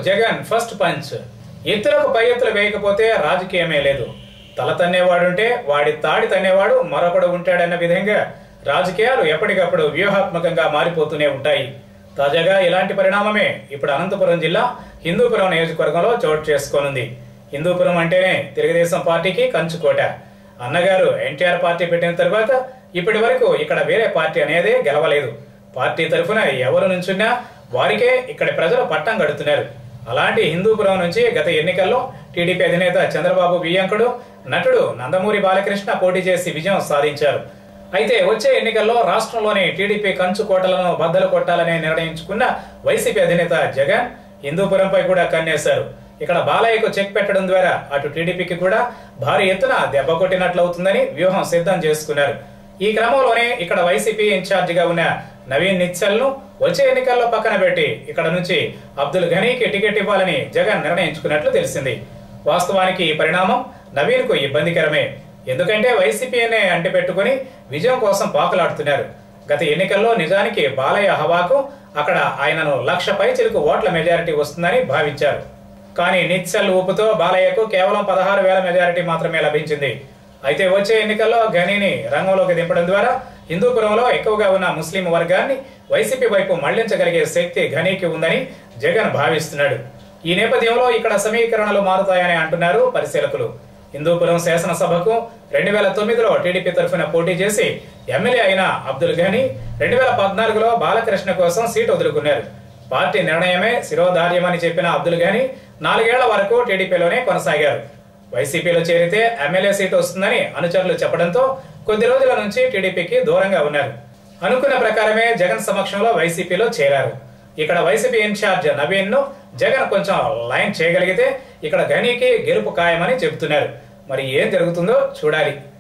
Jagan first punch ఎత్తులకు పై ఎత్తులు వేయకపోతే రాజకీయమే లేదు తల తన్నేవాడుంటే వాడి తాడి తన్నేవాడు మరొకడు ఉంటాడన్న విధంగా రాజకీయాలు ఎప్పటికప్పుడు వ్యూహాత్మకంగా మారిపోతూనే ఉంటాయి తాజాగా ఇలాంటి పరిణామమే ఇప్పుడు అనంతపురం జిల్లా హిందూపురం నియోజకవర్గంలో చోటు చేసుకోనుంది హిందూపురం అంటేనే తెలుగుదేశం పార్టీకి కంచుకోట అన్నగారు ఎన్టీఆర్ పార్టీ పెట్టిన తర్వాత ఇప్పటి వరకు ఇక్కడ వేరే పార్టీ అనేదే గెలవలేదు పార్టీ తరఫున ఎవరు నుంచున్నా వారికే ఇక్కడ ప్రజలు పట్టం కడుతున్నారు అలాంటి హిందూపురం నుంచి గత ఎన్నికల్లో టీడీపీ అధినేత చంద్రబాబు బియ్యంకుడు నటుడు నందమూరి బాలకృష్ణ పోటీ చేసి విజయం సాధించారు అయితే వచ్చే ఎన్నికల్లో రాష్ట్రంలోని టీడీపీ కంచు కోటలను బద్దలు కొట్టాలని నిర్ణయించుకున్న వైసీపీ అధినేత జగన్ హిందూపురంపై కూడా కన్నేశారు ఇక్కడ బాలయ్యకు చెక్ పెట్టడం ద్వారా అటు టీడీపీకి కూడా భారీ ఎత్తున దెబ్బ కొట్టినట్లవుతుందని వ్యూహం సిద్ధం చేసుకున్నారు ఈ క్రమంలోనే ఇక్కడ వైసీపీ ఇన్ఛార్జిగా ఉన్న నవీన్ నిచ్చల్ను వచ్చే ఎన్నికల్లో పక్కన పెట్టి ఇక్కడ నుంచి అబ్దుల్ ఘనీకి టికెట్ ఇవ్వాలని జగన్ నిర్ణయించుకున్నట్లు తెలిసింది వాస్తవానికి ఈ పరిణామం నవీన్ కు ఇబ్బందికరమే ఎందుకంటే వైసీపీనే అంటిపెట్టుకుని విజయం కోసం పాకులాడుతున్నారు గత ఎన్నికల్లో నిజానికి బాలయ్య హవాకు అక్కడ ఆయనను లక్ష పైచిలకు ఓట్ల మెజారిటీ వస్తుందని భావించారు కానీ నిచ్చల్ ఊపుతో బాలయ్యకు కేవలం పదహారు వేల మెజారిటీ మాత్రమే లభించింది అయితే వచ్చే ఎన్నికల్లో గనీని రంగంలోకి దింపడం ద్వారా హిందూపురంలో ఎక్కువగా ఉన్న ముస్లిం వర్గాన్ని వైసీపీ వైపు మళ్లించగలిగే శక్తి ఘనీకి ఉందని జగన్ భావిస్తున్నాడు ఈ నేపథ్యంలో ఇక్కడ సమీకరణలు మారుతాయని అంటున్నారు పరిశీలకులు హిందూపురం శాసనసభకు రెండు వేల తొమ్మిదిలో టీడీపీ తరఫున పోటీ చేసి ఎమ్మెల్యే అయిన అబ్దుల్ ఘనీ రెండు వేల పద్నాలుగులో బాలకృష్ణ కోసం సీటు వదులుకున్నారు పార్టీ నిర్ణయమే శిరోధార్యమని చెప్పిన అబ్దుల్ ఘనీ నాలుగేళ్ల వరకు టీడీపీలోనే కొనసాగారు వైసీపీలో చేరితే ఎమ్మెల్యే సీటు వస్తుందని అనుచరులు చెప్పడంతో కొద్ది రోజుల నుంచి టీడీపీకి దూరంగా ఉన్నారు అనుకున్న ప్రకారమే జగన్ సమక్షంలో వైసీపీలో చేరారు ఇక్కడ వైసీపీ ఇన్ఛార్జ్ నవీన్ ను జగన్ కొంచెం లైన్ చేయగలిగితే ఇక్కడ ఘనీకి గెలుపు ఖాయమని చెబుతున్నారు మరి ఏం జరుగుతుందో చూడాలి